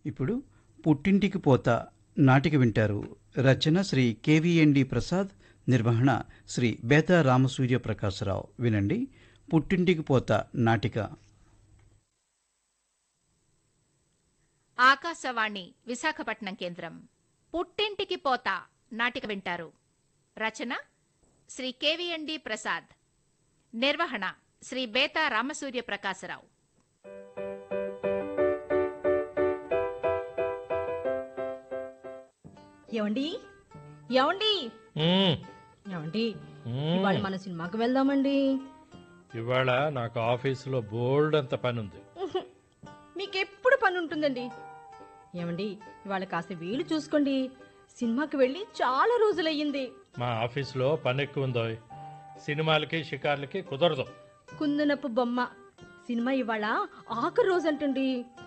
ఇప్పుడు పుట్టింటికి పోత నాటిక వింటారు రచన శ్రీ కెవిఎన్డి ప్రసాద్ నిర్వహణ శ్రీ బేతా రామసూర్య ప్రకాశరావు వినండి పుట్టింటికి పోత నాటిక ఆకాశవాణి విశాఖపట్నం కేంద్రం పుట్టింటికి పోతా నాటిక వింటారు రచన శ్రీ కెవిఎన్డి ప్రసాద్ నిర్వహణ శ్రీ బేతా రామసూర్య ప్రకాశరావు ఏమండి ఏమండి మ్మ్. ఏమండి మ్మ్. ఇవాళ మన సినిమాకి వెళ్దామండి ఇవాళ నాకు ఆఫీసులో బోల్డ్ అంత పని ఉంది మీకెప్పుడు పని ఉంటుందండి ఏమండి ఇవాళ కాస్త వీలు చూసుకోండి సినిమాకి వెళ్ళి చాలా రోజులయ్యింది మా ఆఫీసులో పని ఎక్కువ ఉందో సినిమాలకి షికార్లకి కుదరదు కుందనపు బొమ్మ సినిమా ఇవాళ ఆఖరి రోజు అంటండి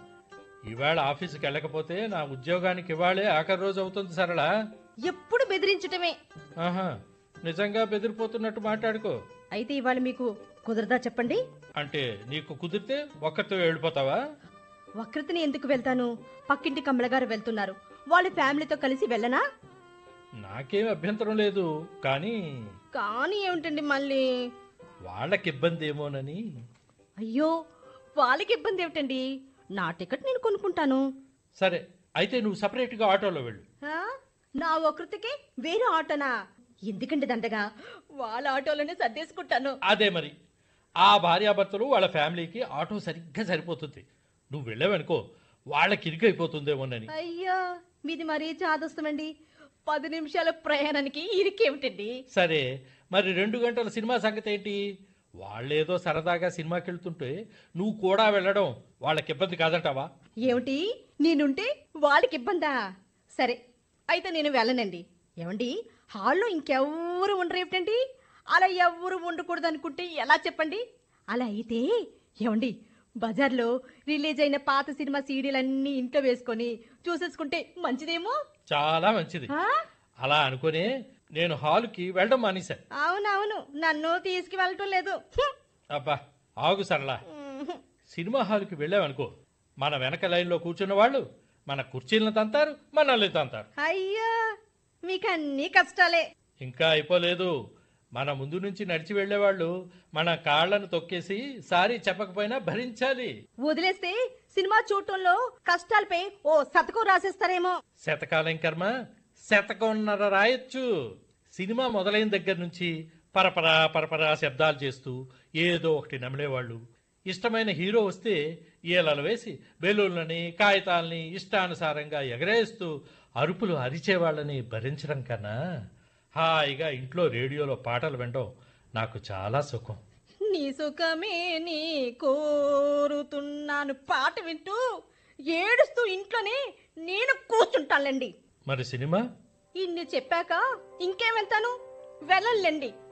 ఇవాళ ఆఫీసుకి వెళ్ళకపోతే నా ఉద్యోగానికి ఇవాళే ఆఖరి రోజు అవుతుంది సరళ ఎప్పుడు బెదిరించటమే ఆహా నిజంగా బెదిరిపోతున్నట్టు మాట్లాడుకో అయితే ఇవాళ మీకు కుదరదా చెప్పండి అంటే నీకు కుదిరితే ఒక్కరితో వెళ్ళిపోతావా వక్రతని ఎందుకు వెళ్తాను పక్కింటి కమలగారు వెళ్తున్నారు వాళ్ళ ఫ్యామిలీతో కలిసి వెళ్ళనా నాకేం అభ్యంతరం లేదు కానీ కానీ ఏమిటండి మళ్ళీ వాళ్ళకి ఇబ్బంది ఏమోనని అయ్యో వాళ్ళకి ఇబ్బంది ఏమిటండి నా టికెట్ నేను కొనుక్కుంటాను సరే అయితే నువ్వు సపరేట్గా ఆటోలో వెళ్ళు ఆ? నా ఒకృతికి వేరే ఆటోనా ఎందుకండి దండగా వాళ్ళ ఆటోలోనే సర్దేసుకుంటాను అదే మరి ఆ భార్యాభర్తలు వాళ్ళ ఫ్యామిలీకి ఆటో సరిగ్గా సరిపోతుంది నువ్వు వెళ్ళావనుకో వాళ్ళకి ఇరుకైపోతుందేమోనని అయ్యో మీది మరీ చాదస్తమండి పది నిమిషాల ప్రయాణానికి ఇరికేమిటండి సరే మరి రెండు గంటల సినిమా సంగతి ఏంటి వాళ్ళేదో సరదాగా సినిమాకి వెళ్తుంటే నువ్వు కూడా వెళ్ళడం వాళ్ళకి ఇబ్బంది కాదంటావా ఏమిటి నేనుంటే వాళ్ళకి ఇబ్బందా సరే అయితే నేను వెళ్ళనండి ఏమండి హాల్లో ఇంకెవ్వరు ఉండరు ఏమిటండి అలా ఎవ్వరు ఉండకూడదు అనుకుంటే ఎలా చెప్పండి అలా అయితే ఏమండి బజార్లో రిలీజ్ అయిన పాత సినిమా సీడీలన్నీ ఇంట్లో వేసుకొని చూసేసుకుంటే మంచిదేమో చాలా మంచిది ఆ? అలా అనుకునే నేను హాల్కి వెళ్ళడం మానేశాను అవునవును నన్ను తీసుకువెళ్ళటం లేదు హ్మ్. అబ్బా ఆగు సరళా ఉహు. సినిమా హాల్కి వెళ్ళావనుకో మన వెనక లైన్లో కూర్చున్న వాళ్ళు మన కుర్చీలను తంతారు మనల్ని తంతారు అయ్యో మీకు అన్ని కష్టాలే ఇంకా అయిపోలేదు మన ముందు నుంచి నడిచి వెళ్ళేవాళ్ళు మన కాళ్లను తొక్కేసి సారీ చెప్పకపోయినా భరించాలి వదిలేస్తే సినిమా చూడటంలో కష్టాలపై ఓ శతకం రాసేస్తారేమో శతకాలం కర్మ శతకన్నర రాయొచ్చు సినిమా మొదలైన దగ్గర నుంచి పరపరా పరపరా శబ్దాలు చేస్తూ ఏదో ఒకటి నమిలేవాళ్ళు ఇష్టమైన హీరో వస్తే ఈలలు వేసి బెలూన్లని కాగితాలని ఇష్టానుసారంగా ఎగరేస్తూ అరుపులు అరిచేవాళ్ళని భరించడం కన్నా హాయిగా ఇంట్లో రేడియోలో పాటలు వినడం నాకు చాలా సుఖం నీ సుఖమే నీ కోరుతున్నాను పాట వింటూ ఏడుస్తూ ఇంట్లోనే నేను కూర్చుంటానులేండి మరి సినిమా ఇన్ని చెప్పాక ఇంకేం వెళ్తాను వెళ్ళండి